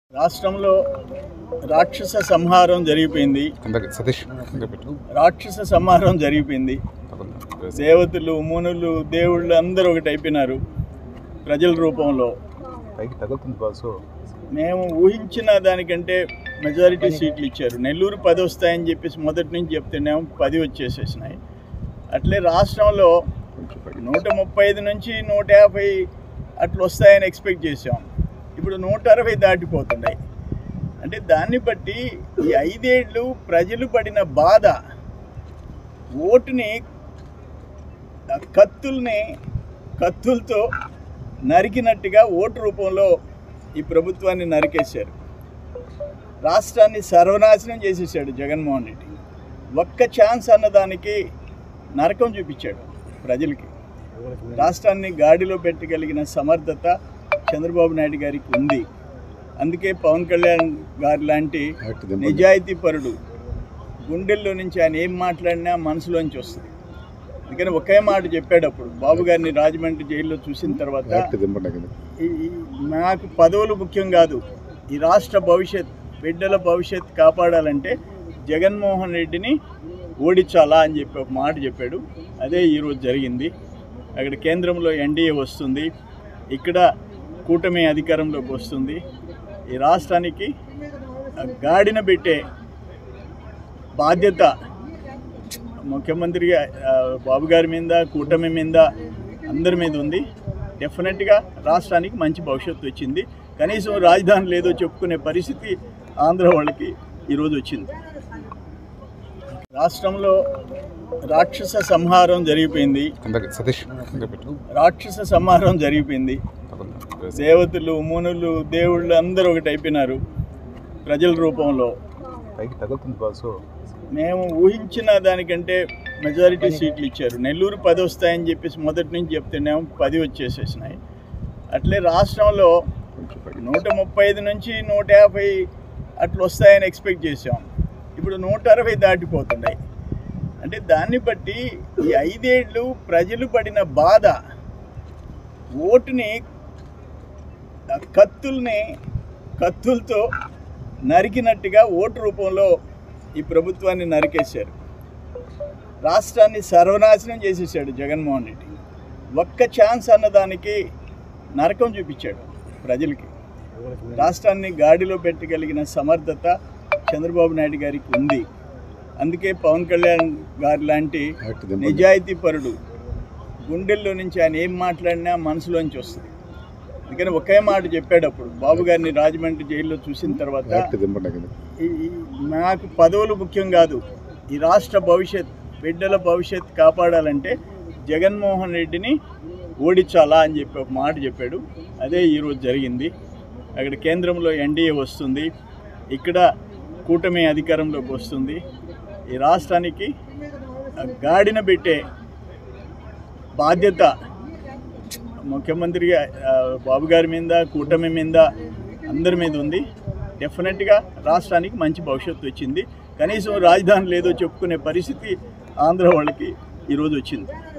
రాష్ట్రంలో రాక్షస సంహారం జరిగిపోయింది కిందకి సతీష్ కింద పెట్టు రాక్షస సంహారం జరిగిపోయింది తప్పకుండా. దేవతలు మునులు దేవుళ్ళు అందరూ ఒకటి అయిపోయినారు ప్రజల రూపంలో పైకి తగులుతుంది బాసు మేము ఊహించిన దానికంటే మెజారిటీ సీట్లు ఇచ్చారు నెల్లూరు పది వస్తాయని చెప్పేసి మొదటి నుంచి చెప్తేనేమో పది వచ్చేసేసినాయి అట్లే రాష్ట్రంలో కొంచెం పైకి. నూట ముప్పై ఐదు నుంచి నూట యాభై అట్లా వస్తాయని ఎక్స్పెక్ట్ చేసాం ఇప్పుడు నూట అరవై దాటిపోతున్నాయి అంటే దాన్ని బట్టి ఈ ఐదేళ్ళు ప్రజలు పడిన బాధ ఓటుని ఆ కత్తుల్ని కత్తులతో నరికినట్టుగా ఓటు రూపంలో ఈ ప్రభుత్వాన్ని నరికేశారు రాష్ట్రాన్ని సర్వనాశనం చేసేసాడు జగన్మోహన్ రెడ్డి ఒక్క ఛాన్స్ అన్నదానికి నరకం చూపించాడు ప్రజలకి రాష్ట్రాన్ని గాడిలో పెట్టగలిగిన సమర్థత చంద్రబాబు నాయుడు గారికి ఉంది అందుకే పవన్ కళ్యాణ్ గారి లాంటి యాక్ట్ దింపండి. నిజాయితీ పరుడు గుండెల్లో నుంచి ఆయన ఏం మాట్లాడినా మనసులోంచి వస్తుంది అందుకని ఒకే మాట చెప్పాడు అప్పుడు బాబు గారిని రాజమండ్రి జైల్లో చూసిన తర్వాత యాక్ట్ దింపండి కింద. ఈ- ఈ నాకు పదవులు ముఖ్యం కాదు ఈ రాష్ట్ర భవిష్యత్ బిడ్డల భవిష్యత్ కాపాడాలంటే జగన్మోహన్ రెడ్డిని ఓడించాలా అని చెప్పి ఒక మాట చెప్పాడు అదే ఈరోజు జరిగింది అక్కడ కేంద్రంలో ఎన్డీఏ వస్తుంది ఇక్కడ కూటమి అధికారంలోకి వస్తుంది ఈ రాష్ట్రానికి ఆ గాడిన పెట్టే బాధ్యత ముఖ్యమంత్రిగా ఆ, బాబు గారి మీద కూటమి మీద అందరి మీద ఉంది డెఫినెట్గా రాష్ట్రానికి మంచి భవిష్యత్తు వచ్చింది కనీసం రాజధాని లేదో చెప్పుకునే పరిస్థితి ఆంధ్ర వాళ్ళకి ఈరోజు వచ్చింది రాష్ట్రంలో రాక్షస సంహారం జరిగిపోయింది కిందకి సతీష్ కింద పెట్టు రాక్షస సంహారం జరిగిపోయింది తప్పకుండా. దేవతలు మునులు దేవుళ్ళు అందరూ ఒకటి అయిపోయినారు ప్రజల రూపంలో పైకి తగులుతుంది బాసు మేము ఊహించిన దానికంటే మెజారిటీ సీట్లు ఇచ్చారు నెల్లూరు పది వస్తాయని చెప్పేసి మొదటి నుంచి చెప్తేనేమో పది వచ్చేసేసినాయి అట్లే రాష్ట్రంలో కొంచెం పైకి. నూట ముప్పై ఐదు నుంచి నూట యాభై అట్లా వస్తాయని ఎక్స్పెక్ట్ చేసాం ఇప్పుడు నూట అరవై దాటిపోతున్నాయి అంటే దాన్ని బట్టి ఈ ఐదేళ్ళు ప్రజలు పడిన బాధ ఓటుని ఆ కత్తుల్ని కత్తులతో నరికినట్టుగా ఓటు రూపంలో ఈ ప్రభుత్వాన్ని నరికేశారు రాష్ట్రాన్ని సర్వనాశనం చేసేసాడు జగన్మోహన్ రెడ్డి ఒక్క ఛాన్స్ అన్నదానికి నరకం చూపించాడు ప్రజలకి రాష్ట్రాన్ని గాడిలో పెట్టగలిగిన సమర్థత చంద్రబాబు నాయుడు గారికి ఉంది అందుకే పవన్ కళ్యాణ్ గారి లాంటి యాక్ట్ దింపండి. నిజాయితీ పరుడు గుండెల్లో నుంచి ఆయన ఏం మాట్లాడినా మనసులోంచి వస్తుంది అందుకని ఒకే మాట చెప్పాడు అప్పుడు బాబు గారిని రాజమండ్రి జైల్లో చూసిన తర్వాత యాక్ట్ దింపండి కింద. ఈ- ఈ నాకు పదవులు ముఖ్యం కాదు ఈ రాష్ట్ర భవిష్యత్ బిడ్డల భవిష్యత్ కాపాడాలంటే జగన్మోహన్ రెడ్డిని ఓడించాలా అని చెప్పి ఒక మాట చెప్పాడు అదే ఈరోజు జరిగింది అక్కడ కేంద్రంలో ఎన్డీఏ వస్తుంది ఇక్కడ కూటమి అధికారంలోకి వస్తుంది ఈ రాష్ట్రానికి ఆ గాడిన పెట్టే బాధ్యత ముఖ్యమంత్రిగా ఆ, బాబు గారి మీద కూటమి మీద అందరి మీద ఉంది డెఫినెట్గా రాష్ట్రానికి మంచి భవిష్యత్తు వచ్చింది కనీసం రాజధాని లేదో చెప్పుకునే పరిస్థితి ఆంధ్ర వాళ్ళకి ఈరోజు వచ్చింది